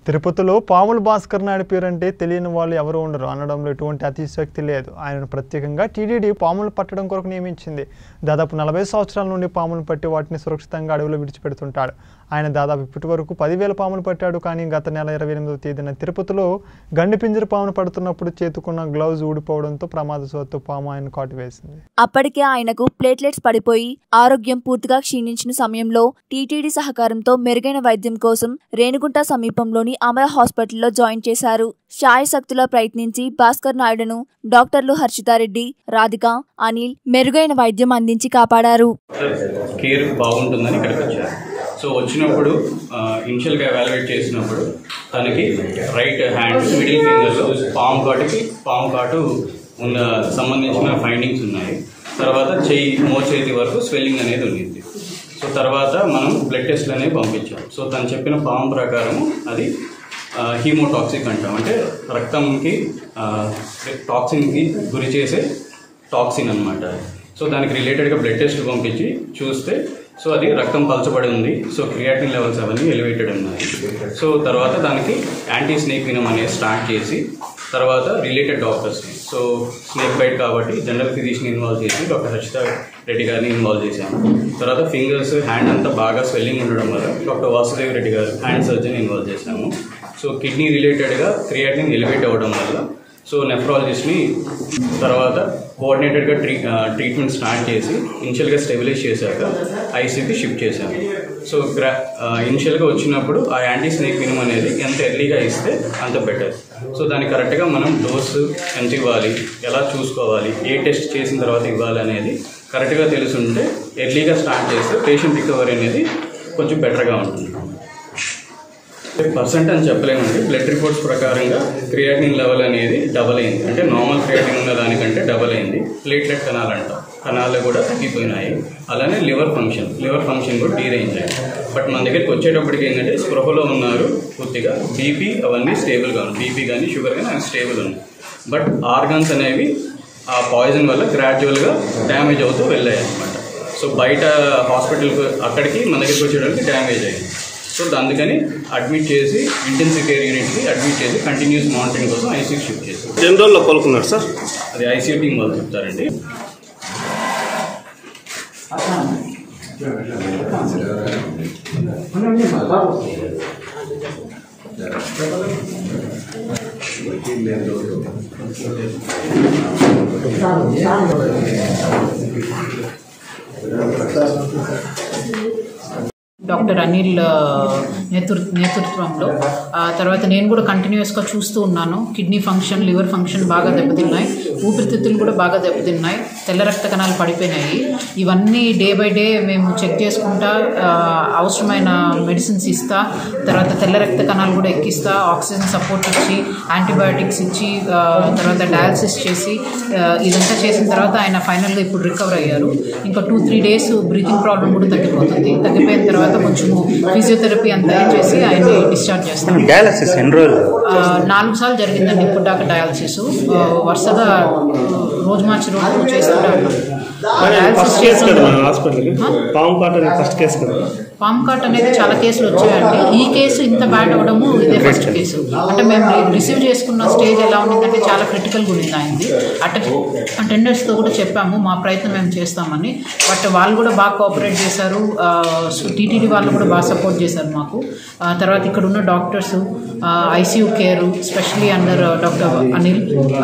తిరుపతిలో పాముల భాస్కర్ నాయుడు పేరంటే తెలియని వాళ్ళు ఎవరు ఉండరు అనడంలో ఎటువంటి అతిశక్తి లేదు ఆయనను ప్రత్యేకంగా టీడీడీ పాములు పట్టడం కొరకు నియమించింది దాదాపు నలభై సంవత్సరాల నుండి పాములు పట్టి వాటిని సురక్షితంగా అడవిలో విడిచిపెడుతుంటాడు ఆయన దాదాపు ఇప్పటి వరకు పదివేల పాములు పట్టాడు కానీ గత నెల ఇరవై ఎనిమిదవ తేదీన తిరుపతిలో గండి పింజర పామును పడుతున్నప్పుడు చేతుకున్న గ్లౌజ్ ఊడిపోవడంతో ప్రమాదవశాత్తు పాము ఆయన కాటు వేసింది అప్పటికే ఆయనకు ప్లేట్లెట్స్ పడిపోయి ఆరోగ్యం పూర్తిగా క్షీణించిన సమయంలో టీటీడీ సహకారంతో మెరుగైన వైద్యం కోసం రేణిగుంట సమీపంలోని అమర హాస్పిటల్లో జాయిన్ చేశారు శాయశక్తులా ప్రయత్నించి భాస్కర్ నాయుడును డాక్టర్లు హర్షితారెడ్డి రాధిక అనిల్ మెరుగైన వైద్యం అందించి కాపాడారు కేర్ బాగుంటుందని ఇక్కడికి వచ్చారు సో వచ్చినప్పుడు ఇనిషియల్గా ఎవాల్యుయేట్ చేసినప్పుడు తనకి రైట్ హ్యాండ్ మిడిల్ ఫింగర్లో పామ్ కాటుకి పామ్ కాటు ఉన్న సంబంధించిన ఫైండింగ్స్ ఉన్నాయి తర్వాత చెయ్యి మోచేతి వరకు స్వెల్లింగ్ అనేది ఉండింది సో తర్వాత మనం బ్లడ్ టెస్ట్లు అనేవి పంపించాం సో తను చెప్పిన పామ్ ప్రకారము అది హీమోటాక్సిక్ అంటాం అంటే రక్తంకి టాక్సిన్కి గురి చేసే టాక్సిన్ అనమాట సో దానికి రిలేటెడ్గా బ్లడ్ టెస్ట్ పంపించి చూస్తే సో అది రక్తం పలచబడి ఉంది సో క్రియాటిన్ లెవెల్స్ అవన్నీ ఎలివేటెడ్ ఉన్నాయి సో తర్వాత దానికి యాంటీ స్నేక్ వినం అనేది స్టార్ట్ చేసి తర్వాత రిలేటెడ్ డాక్టర్స్ని సో స్నేక్ బైట్ కాబట్టి జనరల్ ఫిజిషియన్ ఇన్వాల్వ్ చేసి డాక్టర్ హర్షిత రెడ్డి గారిని ఇన్వాల్వ్ చేశాము తర్వాత ఫింగర్స్ హ్యాండ్ అంతా బాగా స్వెల్లింగ్ ఉండడం వల్ల డాక్టర్ వాసుదేవ్ రెడ్డి గారు హ్యాండ్ సర్జన్ ఇన్వాల్వ్ చేశాము సో కిడ్నీ రిలేటెడ్గా క్రియాటిన్ ఎలివేట్ అవ్వడం వల్ల సో నెఫ్రాలజిస్ట్ని తర్వాత కోఆర్డినేటెడ్గా ట్రీ ట్రీట్మెంట్ స్టార్ట్ చేసి ఇనిషియల్గా స్టెబిలైజ్ చేశాక ఐసీకి షిఫ్ట్ చేశాము సో గ్రా ఇనిషియల్గా వచ్చినప్పుడు ఆ యాంటీ స్నేక్ మినిమం అనేది ఎంత ఎర్లీగా ఇస్తే అంత బెటర్ సో దానికి కరెక్ట్గా మనం డోసు ఎంత ఇవ్వాలి ఎలా చూసుకోవాలి ఏ టెస్ట్ చేసిన తర్వాత ఇవ్వాలి అనేది కరెక్ట్గా తెలుసుంటే ఎర్లీగా స్టార్ట్ చేస్తే పేషెంట్ రికవరీ అనేది కొంచెం బెటర్గా ఉంటుంది పర్సెంట్ అని చెప్పలేమండి బ్లడ్ రిపోర్ట్స్ ప్రకారంగా క్రియాటిన్ లెవెల్ అనేది డబల్ అయింది అంటే నార్మల్ క్రియాటిన్ ఉన్న దానికంటే డబల్ అయింది ప్లేట్లెట్ కణాలు అంటాం కణాలు కూడా తగ్గిపోయినాయి అలానే లివర్ ఫంక్షన్ లివర్ ఫంక్షన్ కూడా డీరేంజ్ అయింది బట్ మన దగ్గరికి వచ్చేటప్పటికి ఏంటంటే స్పృహలో ఉన్నారు పూర్తిగా బీపీ అవన్నీ స్టేబుల్గా ఉన్నాయి బీపీ కానీ షుగర్ కానీ అవి స్టేబుల్ ఉన్నాయి బట్ ఆర్గాన్స్ అనేవి ఆ పాయిజన్ వల్ల గ్రాడ్యువల్గా డ్యామేజ్ అవుతూ వెళ్ళాయి అనమాట సో బయట హాస్పిటల్కి అక్కడికి మన దగ్గరికి వచ్చేటప్పటికి డ్యామేజ్ అయింది సో అందుకని అడ్మిట్ చేసి ఇంటెన్సివ్ కేర్ యూనిట్కి అడ్మిట్ చేసి కంటిన్యూస్ మానిటరింగ్ కోసం ఐసీయూ షిఫ్ట్ చేసాం ఎన్ని రోజుల్లో కోలుకున్నారు సార్ అది ఐసీయూ టీం వాళ్ళు చెప్తారండి డాక్టర్ అనిల్ ఆ, నేతృ నేతృత్వంలో ఆ తర్వాత నేను కూడా కంటిన్యూస్గా చూస్తూ ఉన్నాను కిడ్నీ ఫంక్షన్ లివర్ ఫంక్షన్ బాగా దెబ్బతిన్నాయి ఊపిరితిత్తులు కూడా బాగా దెబ్బతిన్నాయి తెల్ల రక్త కణాలు పడిపోయినాయి ఇవన్నీ డే బై డే మేము చెక్ చేసుకుంటా ఆ, అవసరమైన మెడిసిన్స్ ఇస్తా తర్వాత తెల్ల రక్త కణాలు కూడా ఎక్కిస్తా ఆక్సిజన్ సపోర్ట్ ఇచ్చి యాంటీబయాటిక్స్ ఇచ్చి ఆ, తర్వాత డయాలసిస్ చేసి ఆ, ఇదంతా చేసిన తర్వాత ఆయన ఫైనల్గా ఇప్పుడు రికవర్ అయ్యారు ఇంకా two three days breathing problem కూడా తగ్గిపోతుంది తగ్గిపోయిన తర్వాత కొంచెము ఫిజియోథెరపీ అంతా చేసి ఆయన్ని డిశ్చార్జ్ చేస్తాం డయాలసిస్ ఎన్ని రోజులు ఆ, నాలుగు సార్లు జరిగిందండి ఇప్పుడు దాకా డయాలసిస్ ఆ, వరుసగా ఆ, రోజు మార్చి రోజు చేస్తుంటే ఉన్నాం ఫస్ట్ కేసు కదా మన హాస్పిటల్కి పాము కాట ఫస్ట్ కేసు కదా పామ్ కాట్ అనేది చాలా కేసులు వచ్చాయండి ఈ కేసు ఇంత బ్యాడ్ అవ్వడము ఇదే ఫస్ట్ కేసు అంటే మేము రిసీవ్ చేసుకున్న స్టేజ్ ఎలా ఉండిందంటే చాలా క్రిటికల్గా ఉండింది ఆయనది అట అటెండర్స్తో కూడా చెప్పాము మా ప్రయత్నం మేము చేస్తామని బట్ వాళ్ళు కూడా బాగా కోఆపరేట్ చేశారు టీటీడీ వాళ్ళు కూడా బాగా సపోర్ట్ చేశారు మాకు ఆ, తర్వాత ఇక్కడ ఉన్న doctors ICU care specially under doctor Anil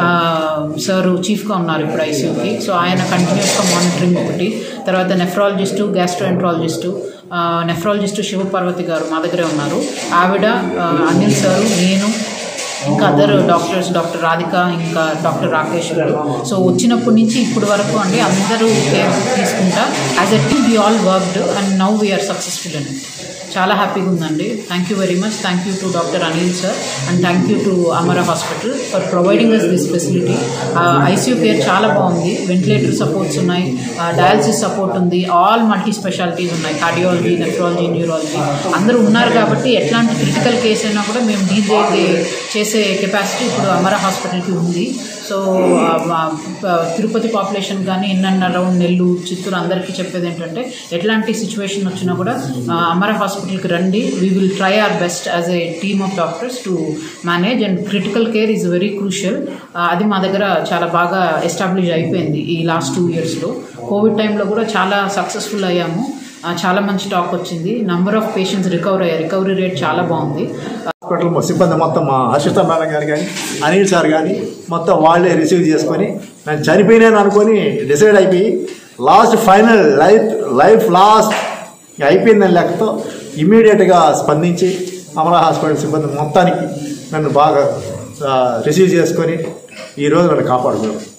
sir చీఫ్గా ఉన్నారు ఇప్పుడు ఐసీయూకి సో ఆయన కంటిన్యూస్గా మానిటరింగ్ ఒకటి తర్వాత నెఫ్రాలజిస్టు గ్యాస్ట్రోఎంట్రాలజిస్టు నెఫ్రాలజిస్టు శివపార్వతి గారు మా దగ్గరే ఉన్నారు ఆవిడ ఆ, అనిల్ సారు నేను ఇంకా అదర్ డాక్టర్స్ డాక్టర్ రాధిక ఇంకా డాక్టర్ రాకేష్ గారు సో వచ్చినప్పటి నుంచి ఇప్పటి వరకు అండి అందరూ కేర్ తీసుకుంటా as a team we all worked and now we are successful అని చాలా హ్యాపీగా ఉందండి thank you very much thank you to doctor Anil sir and thank you to Amara hospital for providing us this facility ICU care చాలా బాగుంది ventilator supports ఉన్నాయి dialysis support ఉంది all multi specialities ఉన్నాయి cardiology nephrology neurology అందరూ ఉన్నారు కాబట్టి ఎట్లాంటి critical case అయినా కూడా మేము డీల్ చేసే కెపాసిటీ ఇప్పుడు అమరా హాస్పిటల్కి ఉంది సో ఆ, మా, ఆ, తిరుపతి పాపులేషన్ కానీ in and around Nellore Chittoor అందరికీ చెప్పేది ఏంటంటే ఎట్లాంటి సిచ్యువేషన్ వచ్చినా కూడా ఆ, అమర హాస్పిటల్కి రండి we will try our best as a team of doctors to manage and critical care is very crucial అది మా దగ్గర చాలా బాగా ఎస్టాబ్లిష్ అయిపోయింది ఈ లాస్ట్ టూ ఇయర్స్లో కోవిడ్ టైంలో కూడా చాలా సక్సెస్ఫుల్ అయ్యాము ఆ, చాలా మంచి టాక్ వచ్చింది నంబర్ ఆఫ్ పేషెంట్స్ రికవర్ అయ్యారు రికవరీ రేట్ చాలా బాగుంది హాస్పిటల్ మా సిబ్బంది మొత్తం మా అసిస్ట మేడం గారు కానీ అనిల్ సార్ కానీ మొత్తం వాళ్ళే రిసీవ్ చేసుకొని నేను చనిపోయినాను అనుకొని డిసైడ్ అయిపోయి last final life life last అయిపోయిందని లెక్కతో ఇమీడియట్గా స్పందించి అమలా హాస్పిటల్ సిబ్బంది మొత్తానికి నన్ను బాగా రిసీవ్ చేసుకొని ఈరోజు నన్ను కాపాడుకున్నాను